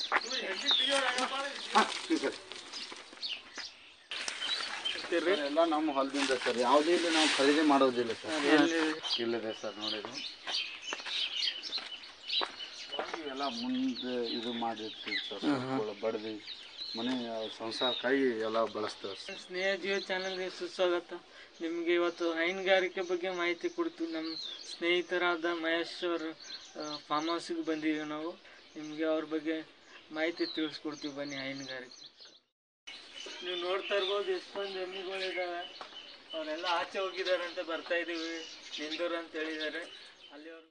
ಎಲ್ಲ ನಮ್ಮ ಹೊಲದಿಂದ ಸರ್ ಯಾವುದೇ ಇಲ್ಲಿ ನಾವು ಖರೀದಿ ಮಾಡೋದಿಲ್ಲ ಸರ್ ಇಲ್ಲದೆ ಸರ್ ನೋಡಿದ್ರು ಇವೆಲ್ಲ ಮುಂದೆ ಇದು ಮಾಡಿರ್ತೀವಿ ಸರ್ ಸೊಪ್ಪುಗಳು ಬಡ್ದು ಮನೆ ಸಂಸಾರಕ್ಕಾಗಿ ಎಲ್ಲ ಬಳಸ್ತೇವೆ ಸರ್ ಸ್ನೇಹ ಜೀವ ಚಾನಲ್ಗೆ ಸುಸ್ವಾಗತ ನಿಮಗೆ ಇವತ್ತು ಹೈನುಗಾರಿಕೆ ಬಗ್ಗೆ ಮಾಹಿತಿ ಕೊಡ್ತೀವಿ ನಮ್ಮ ಸ್ನೇಹಿತರಾದ ಮಹೇಶ್ ಅವರು ಫಾರ್ಮ್ ಹೌಸಿಗೆ ಬಂದಿದ್ದೀವಿ ನಾವು ನಿಮಗೆ ಅವ್ರ ಬಗ್ಗೆ ಮಾಹಿತಿ ತಿಳಿಸ್ಕೊಡ್ತೀವಿ ಬನ್ನಿ ಹೈನುಗಾರಿಕೆ ನೀವು ನೋಡ್ತಾ ಇರ್ಬೋದು ಎಷ್ಟೊಂದು ಎಮ್ಮಿಗಳಿದಾವೆ ಅವರೆಲ್ಲ ಆಚೆ ಹೋಗಿದ್ದಾರೆ ಅಂತ ಬರ್ತಾ ಇದೀವಿ ನಿಂದೂರು ಅಂತ ಹೇಳಿದ್ದಾರೆ ಅಲ್ಲಿ ಅವ್ರು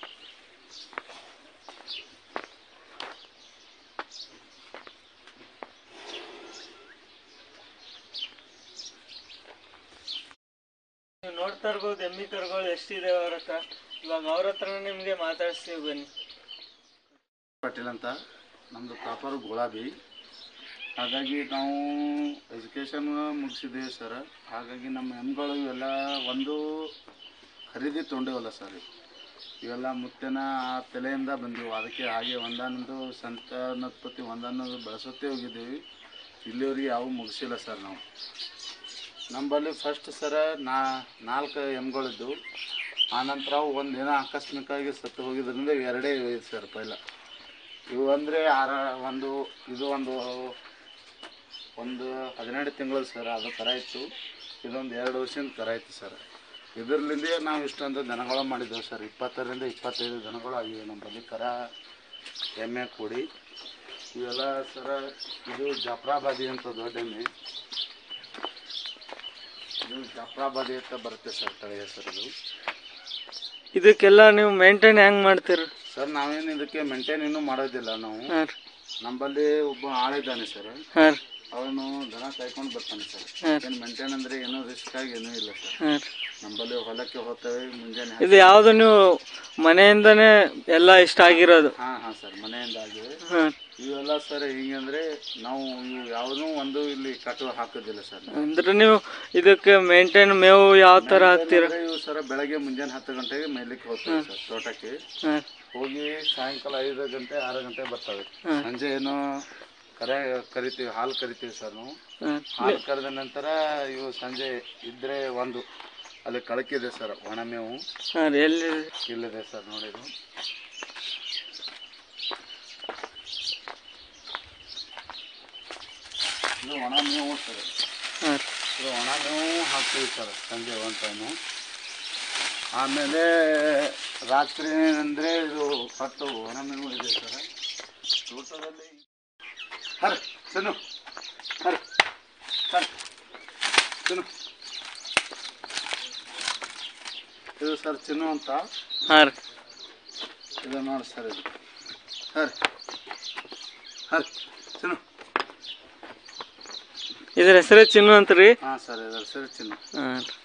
ನೀವು ನೋಡ್ತಾ ಇರ್ಬೋದು ಎಮ್ಮಿ ಕರುಗಳು ಎಷ್ಟಿದೆ ಅವ್ರ ಹತ್ರ ಇವಾಗ ಅವ್ರ ಹತ್ರ ನಿಮಗೆ ಮಾತಾಡಿಸ್ತೀವಿ ಬನ್ನಿ ಪಾಟೀಲ್ ಅಂತ ನಮ್ಮದು ಪ್ರಾಪರ್ ಗುಲಾಬಿ ಹಾಗಾಗಿ ನಾವು ಎಜುಕೇಷನ್ ಮುಗಿಸಿದ್ದೀವಿ ಸರ್ ಹಾಗಾಗಿ ನಮ್ಮ ಎಮ್ಗಳು ಇವೆಲ್ಲ ಒಂದು ಖರೀದಿ ತೊಗೊಂಡೇವಲ್ಲ ಸರ್ ಇವೆಲ್ಲ ಮುತ್ತಿನ ಆ ತಲೆಯಿಂದ ಬಂದವು ಅದಕ್ಕೆ ಹಾಗೆ ಒಂದಾನೊಂದು ಸಂತಾನೋತ್ಪತ್ತಿ ಒಂದಾನೊಂದು ಬೆಳೆಸುತ್ತೇ ಹೋಗಿದ್ದೀವಿ ಇಲ್ಲಿವರೆಗೆ ಯಾವ ಮುಗಿಸಿಲ್ಲ ಸರ್ ನಾವು ನಮ್ಮಲ್ಲಿ ಫಸ್ಟ್ ಸರ ನಾ ನಾಲ್ಕು ಎಮ್ಗಳಿದ್ದು ಆನಂತರ ಒಂದು ದಿನ ಆಕಸ್ಮಿಕವಾಗಿ ಸತ್ತು ಹೋಗಿದ್ರಿಂದ ಎರಡೇ ಇವೆ ಸರ್ ಪೈಲ ಇವು ಅಂದರೆ ಆರ ಒಂದು ಇದು ಒಂದು ಒಂದು ಹದಿನೆಂಟು ತಿಂಗಳು ಸರ್ ಅದು ಕರ ಇತ್ತು ಇದೊಂದು ಎರಡು ವರ್ಷದಿಂದ ಕರ ಇತ್ತು ಸರ್ ಇದರಲ್ಲಿಂದೇ ನಾವು ಇಷ್ಟೊಂದು ದನಗಳು ಮಾಡಿದ್ದೇವೆ ಸರ್ ಇಪ್ಪತ್ತರಿಂದ ಇಪ್ಪತ್ತೈದು ದನಗಳು ಆಗಿವೆ ನಮ್ಮಲ್ಲಿ ಕರ ಎಮ್ಮೆ ಕೂಡಿ ಇವೆಲ್ಲ ಸರ ಇದು ಜಾಫ್ರಾಬಾದಿ ಅಂತ ದೊಡ್ಡ ಎಮ್ಮೆ ಇದು ಜಾಫ್ರಾಬಾದಿ ಅಂತ ಬರುತ್ತೆ ಸರ್ ತಳಿ ಹೆಸರು ಇದು ಇದಕ್ಕೆಲ್ಲ ನೀವು ಮೇಂಟೈನ್ ಹೆಂಗ್ ಮಾಡ್ತೀರಿ ಸರ್ ನಾವೇನು ಇದಕ್ಕೆ ಮೇಂಟೈನ್ ಇನ್ನೂ ಮಾಡೋದಿಲ್ಲ ನಾವು ಹಾಂ ರೀ ನಮ್ಮಲ್ಲಿ ಒಬ್ಬ ಆಳಿದ್ದಾನೆ ಸರ್ ಹಾಂ ರೀ ಅವನು ದನ ಕಾಯ್ಕೊಂಡು ಬರ್ತಾನೆ ಸರ್ ಹಾಂ. ಏನು ಮೇಂಟೈನ್ ಅಂದ್ರೆ ಏನೂ ರಿಸ್ಕ್ ಆಗಿ ಏನೂ ಇಲ್ಲ ಸರ್ ಹಾಂ ರೀ ನಮ್ಮಲ್ಲಿ ಹೊಲಕ್ಕೆ ಹೋಗ್ತೇವೆ ಮುಂಜಾನೆ ಇದು ಯಾವುದು ನೀವು ಮನೆಯಿಂದನೇ ಎಲ್ಲ ಇಷ್ಟ ಆಗಿರೋದು ಹಾಂ ಹಾಂ ಸರ್ ಮನೆಯಿಂದ ಆಗಿವೆ ಹಾಂ ಇವೆಲ್ಲ ಸರ್ ಹಿಂಗಂದ್ರೆ ನಾವು ಇವು ಯಾವುದೂ ಒಂದು ಇಲ್ಲಿ ಕಟ್ಟು ಹಾಕೋದಿಲ್ಲ ಸರ್ ನಾವು. ಅಂದ್ರೆ ನೀವು ಇದಕ್ಕೆ ಮೇಂಟೈನ್ ಮೇವು ಯಾವ ಥರ ಹಾಕ್ತೀರ ಅಂದ್ರೆ ಇವು ಸರ್ ಬೆಳಗ್ಗೆ ಮುಂಜಾನೆ ಹತ್ತು ಗಂಟೆಗೆ ಮೇಯ್ಲಿಕ್ಕೆ ಹೋಗ್ತೇವೆ ಸರ್ ತೋಟಕ್ಕೆ ಹಾಂ ಹೋಗಿ ಸಾಯಂಕಾಲ ಐದು ಗಂಟೆ ಆರು ಗಂಟೆ ಬರ್ತವೆ ಹಾಂ. ಸಂಜೆ ಏನೋ ಕರೆ ಕರಿತೀವಿ ಹಾಲು ಕರಿತೀವಿ ಸರ್ ನಾವು ಹಾಂ ಹಾಲು ಕರೆದ ನಂತರ ಇವು ಸಂಜೆ ಇದ್ರೆ ಒಂದು ಅಲ್ಲಿ ಕಳಕಿದೆ ಸರ್ ಒಣಮೇವು ಹಾಂ ರೀ ಎಲ್ಲಿ ಇಲ್ಲಿದೆ ಸರ್ ನೋಡಿದ್ರು ಇದು ಒಣ ಮೇವು ಸರ್ ಹಾಂ ರೀ ಇದು ಒಣ ಮೇವು ಹಾಕ್ತೀವಿ ಸರ್ ಸಂಜೆ ಒಂದು ಟೈಮು ಆಮೇಲೆ ರಾತ್ರಿ ಅಂದರೆ ಇದು ಹತ್ತು ಒಣ ಮೇವು ಇದೆ ಸರ್ ತೋಟದಲ್ಲಿ ಹರ್ ಚೆನ್ನು ಹರ್ ಹರ್ ಚೆನ್ನು ಇದು ಸರ್ ಚಿನ್ನು ಅಂತ ಹಾಂ ರೀ ಇದು ನೋಡಿ ಸರ್ ಇದು ಹರ್ ಹರ್ ಚಿನ್ನು ಇದ್ರ ಹೆಸರೇ ಚಿನ್ನು ಅಂತ ರೀ ಹಾಂ ಸರ್ ಇದರ ಸರ್ ಚಿನ್ನು ಹಾಂ ರೀ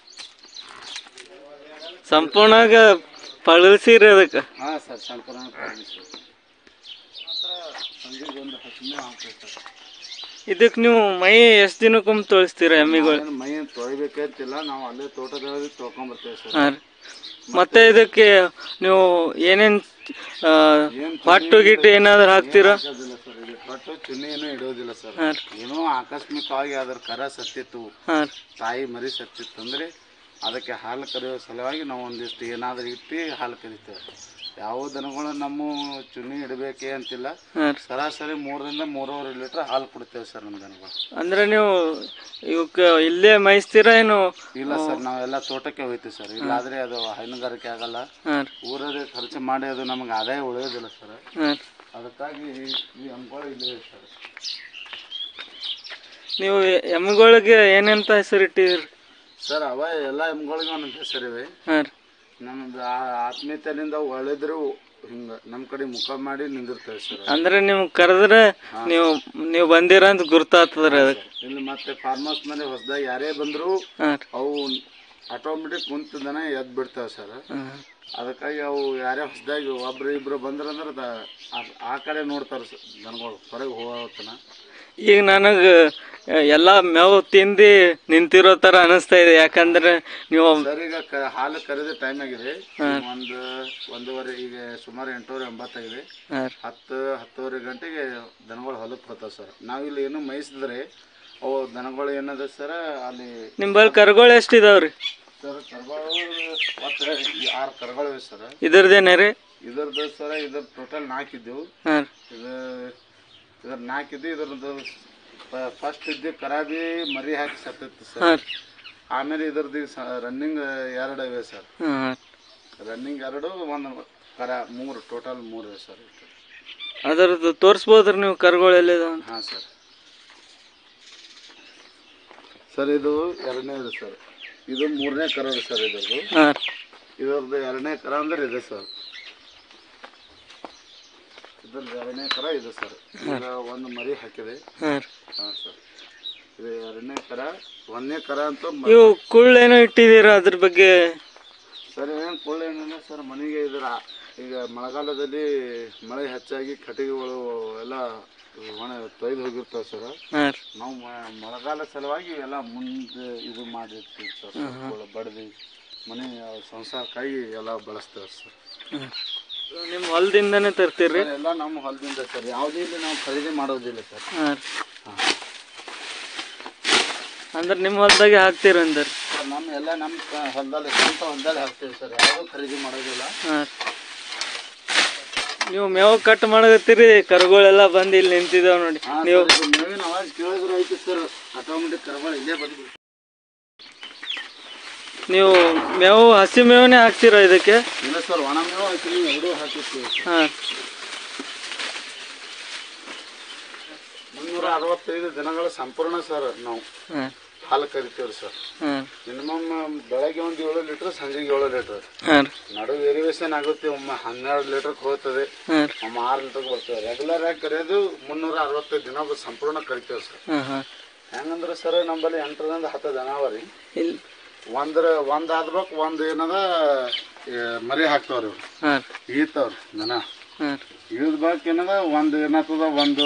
ಸಂಪೂರ್ಣವಾಗಿ ಪಳಗಿಸಿರಿ ಅದಕ್ಕೆ ಹಾಂ ಸರ್ ಸಂಪೂರ್ಣ ಪ್ರಾಣಿ ಸರ್ ಮಾತ್ರ ಸಂಜೆಗೆ ಒಂದು ಹಸಿಮೆ ಹಾಕ್ಬೇಕು ಸರ್ ಇದಕ್ಕೆ ನೀವು ಮೈ ಎಷ್ಟು ದಿನಕ್ಕೊಮ್ಮೆ ತೊಳಿಸ್ತೀರ ಎಮ್ಮಿಗಳು ನಾವೇನು ಮೈ ತೊಳಿಬೇಕಂತಿಲ್ಲ ನಾವು ಅಲ್ಲೇ ತೋಟದಲ್ಲಿ ತೊಳ್ಕೊಂಬರ್ತೇವೆ ಸರ್ ಹಾಂ ರೀ ಮತ್ತೆ ಇದಕ್ಕೆ ನೀವು ಏನೇನು ಏನು ಹೊಟ್ಟು ಗಿಟ್ಟು ಏನಾದ್ರು ಹಾಕ್ತೀರಾ ಹಾಕೋದಿಲ್ಲ ಸರ್ ಇದು ಕೊಟ್ಟು ಚುನ್ನಿ ಏನೂ ಇಡೋದಿಲ್ಲ ಸರ್ ಹಾಂ ರೀ ಏನೋ ಆಕಸ್ಮಿಕವಾಗಿ ಅದ್ರ ಕರ ಸತ್ತಿತ್ತು ಹಾಂ ರೀ ತಾಯಿ ಮರಿ ಸತ್ತಿತ್ತು ಅಂದರೆ ಅದಕ್ಕೆ ಹಾಲು ಕರೆಯೋ ಸಲುವಾಗಿ ನಾವು ಒಂದಿಷ್ಟು ಏನಾದರೂ ಇಟ್ಟು ಹಾಲು ಕರಿತೇವೆ ಯಾವ ದನಗಳು ನಮ್ಮ ಚುನ್ನಿ ಇಡಬೇಕೇ ಅಂತಿಲ್ಲ ಹಾಂ ರೀ ಸರಾಸರಿ ಮೂರರಿಂದ ಮೂರುವರೆ ಲೀಟ್ರ್ ಹಾಲು ಕೊಡ್ತೇವೆ ಸರ್ ನಮ್ಮ ದನಗಳು ಅಂದ್ರೆ ನೀವು ಇವಕ್ಕೆ ಇಲ್ಲೇ ಮೇಯಿಸ್ತೀರಾ ಏನು ಇಲ್ಲ ಸರ್ ನಾವೆಲ್ಲ ತೋಟಕ್ಕೆ ಹೋಗ್ತೀವಿ ಸರ್ ಇಲ್ಲಾದರೆ ಅದು ಹೈನುಗಾರಿಕೆ ಆಗಲ್ಲ ಹಾಂ ರೀ ಊರಲ್ಲಿ ಖರ್ಚು ಮಾಡಿ ಅದು ನಮಗೆ ಆದಾಯ ಉಳಿಯೋದಿಲ್ಲ ಸರ್ ಹಾಂ ರೀ ಅದಕ್ಕಾಗಿ ಈ ಅಂಗಳು ಇಲ್ಲೇ ಸರ್ ನೀವು ಎಮ್ಮಿಗಳಿಗೆ ಏನಂತ ಹೆಸರು ಇಟ್ಟಿದ್ದೀರಿ ಸರ್ ಅವ ಎಲ್ಲ ಎಮ್ಗಳಿಗೆ ಒಂದೊಂದು ಹೆಸರಿವೆ ಹಾಂ ರೀ ನಮ್ಮದು ಆ- ಆತ್ಮೀಯತೆಯಿಂದ ಒಳೆದ್ರು ಹಿಂಗೆ ನಮ್ಮ ಕಡೆ ಮುಖ ಮಾಡಿ ನಿಂದಿರ್ತೇವೆ ಸರ್ ಅಂದ್ರೆ ನೀವು ಕರೆದ್ರೆ ನೀವು ನೀವು ಬಂದಿರ ಅಂತ ಗುರ್ತಾಗ್ತದ್ರಿ ಅದಕ್ಕೆ ಇಲ್ಲಿ ಮತ್ತೆ ಫಾರ್ಮರ್ಸ್ ಮೇಲೆ ಹೊಸದಾಗಿ ಯಾರೇ ಬಂದರೂ ಹಾಂ ರೀ ಅವು ಆಟೋಮೆಟಿಕ್ ಕುಂತದನ ಎದ್ದು ಬಿಡ್ತಾವೆ ಸರ್ ಹಾಂ ಅದಕ್ಕಾಗಿ ಅವು ಯಾರೇ ಹೊಸದಾಗಿ ಒಬ್ರು ಇಬ್ರು ಬಂದ್ರಂದ್ರೆ ಅದ ಆ- ಆ ಕಡೆ ನೋಡ್ತಾರೆ ಸ- ದನಗಳು ಹೊರಗೆ ಹೋಗೋತನ ಈಗ ನನಗೆ ಎಲ್ಲ ಮೇವು ತಿಂದು ನಿಂತಿರೋ ಥರ ಅನಿಸ್ತಾ ಇದೆ ಯಾಕಂದ್ರೆ ನೀವು ಸರ್ ಈಗ ಕ ಹಾಲು ಕರೆದ ಟೈಮ್ ಆಗಿದೆ ಒಂದು ಒಂದೂವರೆ ಈಗ ಸುಮಾರು ಎಂಟೂವರೆ ಒಂಬತ್ತಾಗಿದೆ ಹಾಂ ಹತ್ತು ಹತ್ತುವರೆ ಗಂಟೆಗೆ ದನಗಳು ಹೊಲಕ್ಕೆ ಹೋಗ್ತಾವೆ ಸರ್ ನಾವಿಲ್ಲಿ ಏನು ಮೇಯಿಸಿದ್ರೆ ಅವು ದನಗಳು ಏನದ ಸರ್ ಅಲ್ಲಿ ನಿಂಬಲ್ಲಿ ಕರುಗಳು ಎಷ್ಟು ಇದಾವ್ರಿ ಸರ್ ಕರ್ಗಳು ಒಟ್ಟು ಆರು ಕರ್ಗಳು ಇವೆ ಸರ್ ಇದ್ರದ್ದೇನೆ ರೀ ಇದ್ರದ್ದು ಸರ್ ಇದ್ರ ಟೋಟಲ್ ನಾಲ್ಕಿದ್ದೆವು ಹಾಂ ಇದು ಇದ್ರ ನಾಲ್ಕಿದ್ದು ಇದ್ರದ್ದು ಫಸ್ಟ್ ಇದ್ದು ಕರಾಬಿ ಮರಿ ಹಾಕಿ ಸತ್ತಿತ್ತು ಸರ್ ಹಾಂ ಆಮೇಲೆ ಇದ್ರದ್ದು ರನ್ನಿಂಗ್ ಎರಡು ಇವೆ ಸರ್ ಹಾಂ ರನ್ನಿಂಗ್ ಎರಡು ಒಂದು ಕರ ಮೂರು ಟೋಟಲ್ ಮೂರು ಇವೆ ಸರ್ ಅದರದ್ದು ತೋರಿಸ್ಬೋದ್ರಿ ನೀವು ಕರುಗಳು ಎಲ್ಲಿದಾವ ಹಾಂ ಸರ್ ಸರ್ ಇದು ಎರಡನೇ ಇದೆ ಸರ್ ಇದು ಮೂರನೇ ಕರ ಇದೆ ಸರ್ ಇದ್ರದ್ದು ಹಾಂ ಇದ್ರದ್ದು ಎರಡನೇ ಕರ ಅಂದ್ರೆ ಇದೆ ಸರ್ ಇದ್ರದ್ದು ಎರಡನೇ ಕರ ಇದೆ ಸರ್ ಈಗ ಒಂದು ಮರಿ ಹಾಕಿದೆ ಹಾಂ ಹಾಂ ಸರ್ ಇದು ಎರಡನೇ ಕರ ಒಂದನೇ ಕರ ಅಂತೂ ಮ- ಇವು ಕುಳ್ಳೇನೋ ಇಟ್ಟಿದ್ದೀರಾ ಅದ್ರ ಬಗ್ಗೆ ಸರ್ ಏನು ಕೊಳ್ಳೆ ಏನಿಲ್ಲ ಸರ್ ಮನೆಗೆ ಇದರ ಈಗ ಮಳೆಗಾಲದಲ್ಲಿ ಮಳೆ ಹೆಚ್ಚಾಗಿ ಕಟ್ಟಿಗೆಗಳು ಎಲ್ಲ ಒಣ ತೊಯ್ದು ಹೋಗಿರ್ತಾವೆ ಸರ್ ಹಾಂ ರೀ ನಾವು ಮ- ಮಳೆಗಾಲ ಸಲುವಾಗಿ ಇವೆಲ್ಲ ಮುಂದೆ ಇದು ಮಾಡಿರ್ತೀವಿ ಸರ್ ಸೊಪ್ಪುಗಳು ಬಡ್ದು ಮನೆ ಸಂಸಾರಕ್ಕಾಗಿ ಎಲ್ಲ ಬಳಸ್ತೇವೆ ಸರ್ ನಿಮ್ಮ ಹೊಲದಿಂದನೇ ತರ್ತೀರಿ ಸರ್, ಎಲ್ಲ ನಮ್ಮ ಹೊಲದಿಂದ ಸರ್ ಯಾವುದೇ ಇಲ್ಲಿ ನಾವು ಖರೀದಿ ಮಾಡೋದಿಲ್ಲ ಸರ್ ಹಾಂ ಹಾಂ ಅಂದ್ರೆ ನಿಮ್ಮ ಹೊಲದಾಗೆ ಹಾಕ್ತೀರಿ ಅಂದ್ರೆ ಸರ್ ನಮ್ಮ ಎಲ್ಲ ನಮ್ಮ ಕ- ಹೊಲದಲ್ಲಿ ಸ್ವಂತ ಹೊಲದಲ್ಲಿ ಹಾಕ್ತೀವಿ ಸರ್ ಯಾವುದೂ ಖರೀದಿ ಮಾಡೋದಿಲ್ಲ ಹಾಂ ನೀವು ಮೇವು ಕಟ್ ಮಾಡಕತ್ತೀರಿ ಕರುಗಳೆಲ್ಲ ಬಂದು ಇಲ್ಲಿ ನಿಂತಿದಾವೆ ನೋಡಿ ಹಾಂ ನೀವು ಸರ್, ಇದು ಮೇವಿನ ಅವಾಜ್ ಕೇಳಿದ್ರು ಐತಿ ಸರ್ ಆಟೋಮೆಟಿಕ್ ಕರ್ಗಳು ಇಲ್ಲೇ ಬಂದ್ಬಿಡ್ತು ನೀವು ಮೇವು ಹಸಿ ಮೇವನೇ ಹಾಕ್ತೀರಾ ಇದಕ್ಕೆ ಇಲ್ಲ ಸರ್ ಒಣ ಮೇವು ಹಾಕಿದ್ವಿ ಎರಡೂ ಹಾಕಿರ್ತೀವಿ ಸರ್ ಹಾಂ ಮುನ್ನೂರ ಅರವತ್ತೈದು ದಿನಗಳ ಸಂಪೂರ್ಣ ಸರ್ ನಾವು ಹಾಂ ಹಾಲು ಕರಿತೀವಿ ಸರ್ ಹಾಂ ಮಿನಿಮಮ್ ಬೆಳಗ್ಗೆ ಒಂದು ಏಳು ಲೀಟ್ರ್ ಸಂಜೆಗೆ ಏಳು ಲೀಟ್ರ್ ಹಾಂ ನಡು ವೇರಿಯೇಷನ್ ಆಗುತ್ತೆ ಒಮ್ಮೆ ಹನ್ನೆರಡು ಲೀಟರ್ಗೆ ಹೋಗ್ತದೆ ಹಾಂ ಒಮ್ಮೆ ಆರು ಲೀಟರ್ಗೆ ಬರ್ತದೆ ರೆಗ್ಯುಲರ್ ಆಗಿ ಕರೆಯೋದು ಮುನ್ನೂರ ಅರವತ್ತೈದು ದಿನ ಸಂಪೂರ್ಣ ಕರಿತೀವಿ ಸರ್ ಹಾಂ ಹಾಂ ಹೆಂಗಂದ್ರೆ ಸರ್ ನಮ್ಮಲ್ಲಿ ಎಂಟರಿಂದ ಹತ್ತು ದನ ಅವ ರೀ ಇಲ್ಲಿ ಒಂದ್ರ ಒಂದು ಆದ್ಬೇಕು ಒಂದು ಏನದ ಈ ಮರಿ ಹಾಕ್ತಾವ್ರಿ ಇವ್ರು ಹಾಂ ಈತಾವ್ರಿ ದನ ಹಾಂ ಇಳಿದ ಬಾಕ್ ಏನದ ಒಂದು ಏನಾಗ್ತದ ಒಂದು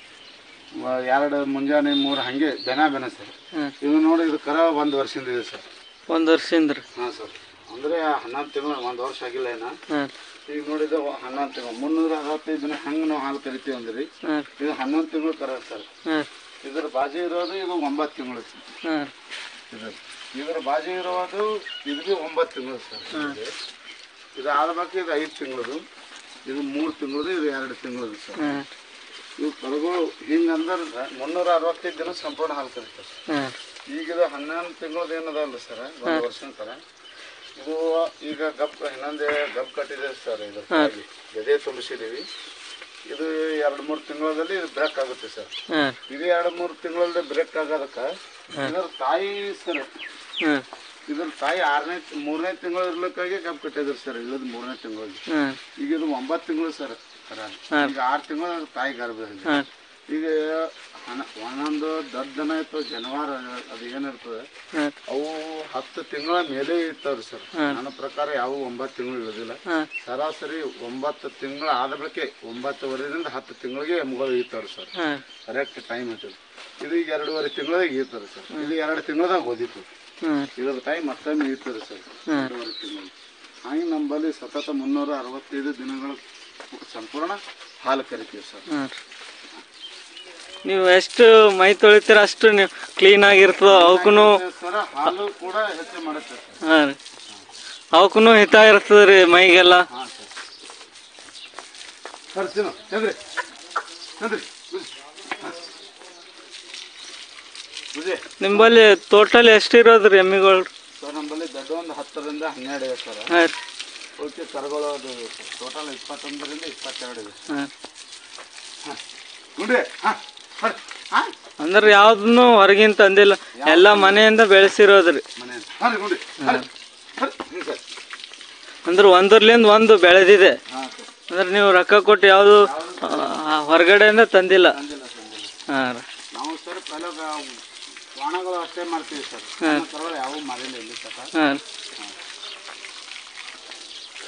ವ- ಎರಡು ಮುಂಜಾನೆ ಮೂರು ಹಾಗೆ ಬೆನ ಬೆನ ಸರ್ ಹಾಂ ಇದು ನೋಡಿ ಇದು ಕರ ಒಂದು ವರ್ಷದಿಂದ ಇದೆ ಸರ್ ಒಂದು ವರ್ಷದಿಂದ ರೀ ಹಾಂ ಸರ್ ಅಂದರೆ ಹನ್ನೊಂದು ತಿಂಗಳು ಒಂದು ವರ್ಷ ಆಗಿಲ್ಲ ಏನ ಹಾಂ ಈಗ ನೋಡಿದ ಹನ್ನೊಂದು ತಿಂಗಳು ಮುನ್ನೂರ ಅರವತ್ತೈದು ದಿನ ಹೆಂಗೆ ನಾವು ಹಾಲು ಕರಿತೀವಿ ಅಂದ್ರಿ ಹಾಂ ಇದು ಹನ್ನೊಂದು ತಿಂಗಳು ಕರ ಸರ್ ಹಾಂ ಇದ್ರ ಬಾಜು ಇರೋದು ಇದು ಒಂಬತ್ತು ತಿಂಗಳು ಸರ್ ಹಾಂ ಇದು ಇದ್ರ ಬಾಜು ಇರೋದು ಇದು ಭೀ ಒಂಬತ್ತು ತಿಂಗಳು ಸರ್ ಇದು ಆದ್ಬೇಕು ಇದು ಐದು ತಿಂಗಳದು ಇದು ಮೂರು ತಿಂಗಳದು ಇದು ಎರಡು ತಿಂಗಳದು ಸರ್ ಹಾಂ ಇವು ಕರುಗಳು ಹಿಂಗಂದ್ರೆ ಮುನ್ನೂರ ಅರವತ್ತೈದು ದಿನ ಸಂಪೂರ್ಣ ಹಾಲು ಕರಿತಾರೆ ಹಾಂ ಈಗ ಇದು ಹನ್ನೊಂದು ತಿಂಗಳದ್ದು ಏನದಲ್ಲ ಸರ್ ಒಂದು ವರ್ಷದ ಥರ ಇದು ಈಗ ಗಪ್ ಇನ್ನೊಂದೇ ಗಪ್ ಕಟ್ಟಿದೆ ಸರ್ ಇದು ತಾಯಿ. ಗದೆ ತುಂಬಿಸಿದೀವಿ ಇದು ಎರಡು ಮೂರು ತಿಂಗಳಲ್ಲಿ ಇದು ಬ್ರೇಕ್ ಆಗುತ್ತೆ ಸರ್ ಹಾಂ ಇದು ಎರಡು ಮೂರು ತಿಂಗಳಲ್ಲಿ ಬ್ರೇಕ್ ಆಗೋದಕ್ಕೆ ಇದ್ರ ತಾಯಿ ಸರ್ ಹಾಂ ಇದ್ರ ತಾಯಿ ಆರನೇ ಮೂರನೇ ತಿಂಗಳು ಇರ್ಲಿಕ್ಕಾಗಿ ಗಪ್ ಕಟ್ಟಿದ್ರು ಸರ್ ಇಳಿದ ಮೂರನೇ ತಿಂಗಳಲ್ಲಿ ಹಾಂ ಈಗ ಇದು ಒಂಬತ್ತು ತಿಂಗಳು ಸರ್ ಕರ ಈಗ ಆರು ತಿಂಗಳು ತಾಯಿ ಗರ್ಭ ಇದೆ. ಹಾಂ ಈಗ ಹಣ ಒಂದೊಂದು ದೊಡ್ಡ ದನ ಇತ್ತು ಜನವಾರ ಅದು ಏನಿರ್ತದೆ ಹಾಂ ಅವು ಹತ್ತು ತಿಂಗಳ ಮೇಲೆ ಇರ್ತಾವ್ರಿ ಸರ್ ನನ್ನ ಪ್ರಕಾರ ಯಾವ ಒಂಬತ್ತು ತಿಂಗಳು ಇರೋದಿಲ್ಲ ಹಾಂ ಸರಾಸರಿ ಒಂಬತ್ತು ತಿಂಗಳು ಆದ ಬಳಿಕೆ ಒಂಬತ್ತುವರೆದಿಂದ ಹತ್ತು ತಿಂಗಳಿಗೆ ಎಮ್ಗಳು ಇರ್ತಾವ್ರಿ ಸರ್ ಹಾಂ ಕರೆಕ್ಟ್ ಟೈಮ್ ಐತದ ಇದು ಈಗ ಎರಡೂವರೆ ತಿಂಗಳದಾಗ ಇರ್ತಾರೆ ಸರ್ ಇದು ಎರಡು ತಿಂಗಳದಾಗ ಓದಿತ್ತು ಹಾಂ ಇದ್ರ ಟೈಮ್ ಮತ್ತೊಮ್ಮೆ ಇರ್ತದೆ ಸರ್ ಹಾಂ ಎರಡೂವರೆ ತಿಂಗಳು ಹಾಗೆ ನಮ್ಮಲ್ಲಿ ಸತತ ಮುನ್ನೂರ ಅರವತ್ತೈದು ದಿನಗಳ ಸಂಪೂರ್ಣ ಹಾಲು ಕರಿತೀವಿ ಸರ್ ಹಾಂ ನೀವು ಎಷ್ಟು ಮೈ ತೊಳಿತೀರ ಅಷ್ಟು ನೀವು ಕ್ಲೀನ್ ಆಗಿರ್ತದ ಅವಕ್ಕೂ ಸರ್ ಹಾಲು ಕೂಡ ಹೆಚ್ಚು ಮಾಡುತ್ತೆ ಸರ್ ಹಾಂ ರೀ ಅವಕ್ಕೂ ಹಿತ ಇರ್ತದೆ ರೀ ಮೈಗೆಲ್ಲ ಹಾಂ ಸರ್ ಬರ್ತೀನೋ ಚಂದ್ರಿ ಚಂದ್ರಿ ಬುಜಿ ನಿಂಬಲ್ಲಿ ಟೋಟಲ್ ಎಷ್ಟು ಇರೋದು ರೀ ಎಮ್ಮಿಗಳು ಸರ್ ನಮ್ಮಲ್ಲಿ ದೊಡ್ಡ ಒಂದು ಹತ್ತರಿಂದ ಹನ್ನೆರಡು ಇದೆ ಸರ್ ಹಾಂ ರೀ ಓಕೆ ಕರುಗಳು ಅದು ಟೋಟಲ್ ಇಪ್ಪತ್ತೊಂದರಿಂದ ಇಪ್ಪತ್ತೆರಡು ಇದೆ ಹಾಂ ಹಾಂ ಗುಂಡ್ರಿ ಹಾಂ ಬರ್ರಿ ಹಾಂ ಅಂದ್ರೆ ಯಾವ್ದನ್ನು ಹೊರಗಿನ ತಂದಿಲ್ಲ ಎಲ್ಲ ಮನೆಯಿಂದ ಬೆಳೆಸಿರೋದು ರೀ ಮನೆ ಹಾಂ ರೀ ಗುಂಡ್ರಿ ಬರ್ರಿ ಬರ್ರಿ ಹ್ಞೂ ಸರ್ ಅಂದ್ರೆ ಒಂದರ್ಲಿಂದ ಒಂದು ಬೆಳೆದಿದೆ ಹಾಂ ಸರ್ ಅಂದ್ರೆ ನೀವು ರೊಕ್ಕ ಕೊಟ್ಟು ಯಾವುದು ಹೊರಗಡೆಯಿಂದ ತಂದಿಲ್ಲ ತಂದಿಲ್ಲ ತಂದಿಲ್ಲ ಹಾಂ ರೀ ನಾವು ಸರ್ ಪೆಲ ವಾಣಗಳು ಅಷ್ಟೇ ಮಾಡ್ತೀವಿ ಸರ್ ನಮ್ಮ ಕರುಗಳು ಯಾವೂ ಮಾಡಿಲ್ಲ ಇಲ್ಲಿ ಸರ್ ಹಾಂ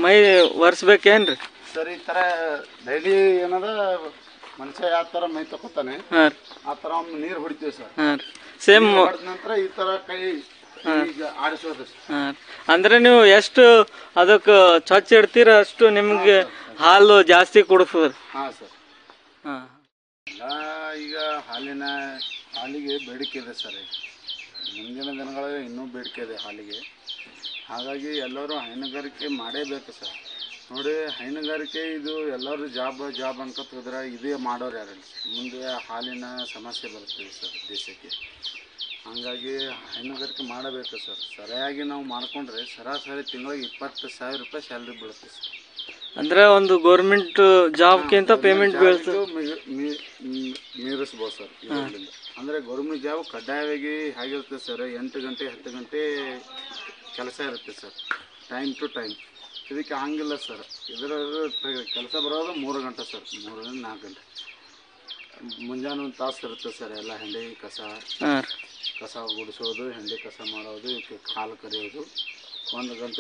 ಮೈ ಒರೆಸ್ಬೇಕೇನ್ರಿ ಸರ್ ಈ ಥರ ಡೈಲಿ ಏನದ ಮನುಷ್ಯ ಯಾವ ಥರ ಮೈ ತಗೋತಾನೆ ಹಾಂ ರೀ ಆ ಥರ ಅವ್ನು ನೀರು ಹೊಡಿತೀವಿ ಸರ್ ಹಾಂ ರೀ ಸೇಮ್ ಹೊಡೆದ ನಂತರ ಈ ಥರ ಕೈ ಈಗ ಆಡಿಸೋದು ಸರ್ ಹಾಂ ಅಂದರೆ ನೀವು ಎಷ್ಟು ಅದಕ್ಕೆ ಸ್ವಚ್ಛ ಇಡ್ತೀರ ಅಷ್ಟು ನಿಮಗೆ ಹಾಲು ಜಾಸ್ತಿ ಕೊಡ್ತದೆ ಹಾಂ ಸರ್ ಹಾಂ ಎಲ್ಲ ಈಗ ಹಾಲಿನ ಹಾಲಿಗೆ ಬೇಡಿಕೆ ಇದೆ ಸರ್ ಈಗ. ಮುಂದಿನ ದಿನಗಳಲ್ಲಿ ಇನ್ನೂ ಬೇಡಿಕೆ ಇದೆ ಹಾಲಿಗೆ ಹಾಗಾಗಿ ಎಲ್ಲರೂ ಹೈನುಗಾರಿಕೆ ಮಾಡೇಬೇಕು ಸರ್ ನೋಡಿ ಹೈನುಗಾರಿಕೆ ಇದು ಎಲ್ಲರೂ ಜಾಬ್ ಜಾಬ್ ಅನ್ಕೊತ ಹೋದ್ರೆ ಇದೇ ಮಾಡೋರು ಯಾರಿಲ್ಲ ಮುಂದೆ ಹಾಲಿನ ಸಮಸ್ಯೆ ಬರ್ತದೆ ಸರ್ ದೇಶಕ್ಕೆ ಹಾಗಾಗಿ ಹೈನುಗಾರಿಕೆ ಮಾಡಬೇಕು ಸರ್ ಸರಿಯಾಗಿ ನಾವು ಮಾಡಿಕೊಂಡ್ರೆ ಸರಾಸರಿ ತಿಂಗಳಿಗೆ ಇಪ್ಪತ್ತು ಸಾವಿರ ರೂಪಾಯಿ ಸ್ಯಾಲ್ರಿ ಬೀಳುತ್ತೆ ಸರ್ ಅಂದರೆ ಒಂದು ಗೌರ್ಮೆಂಟ್ ಜಾಬ್ಗಿಂತ ಪೇಮೆಂಟ್ ಬೀಳ್ತದೆ ಜಾಬ್ಗೂ ಮಿ- ಮಿ- ಮಿ- ಮೀರಿಸ್ಬೋದು ಸರ್ ಇದರಿಂದ ಅಂದರೆ ಗೌರ್ಮೆಂಟ್ ಜಾಬ್ ಕಡ್ಡಾಯವಾಗಿ ಹೇಗಿರುತ್ತೆ ಸರ್ ಎಂಟು ಗಂಟೆ ಹತ್ತು ಗಂಟೆ ಕೆಲಸ ಇರುತ್ತೆ ಸರ್ ಟೈಮ್ ಟು ಟೈಮ್ ಇದಕ್ಕೆ ಹಂಗಿಲ್ಲ ಸರ್ ಇದರ ಕೆಲಸ ಬರೋದು ಮೂರು ಗಂಟೆ ಸರ್ ಮೂರರಿಂದ ನಾಲ್ಕು ಗಂಟೆ ಮುಂಜಾನೆ ಒಂದು ತಾಸು ಇರುತ್ತೆ ಸರ್ ಎಲ್ಲ ಹೆಂಡಿ ಕಸ ಹಾಂ ರೀ ಕಸ ಗುಡಿಸೋದು ಹೆಂಡಿ ಕಸ ಮಾಡೋದು ಇವಕ್ಕೆ ಹಾಲು ಕರೆಯೋದು ಒಂದು ಗಂಟೆ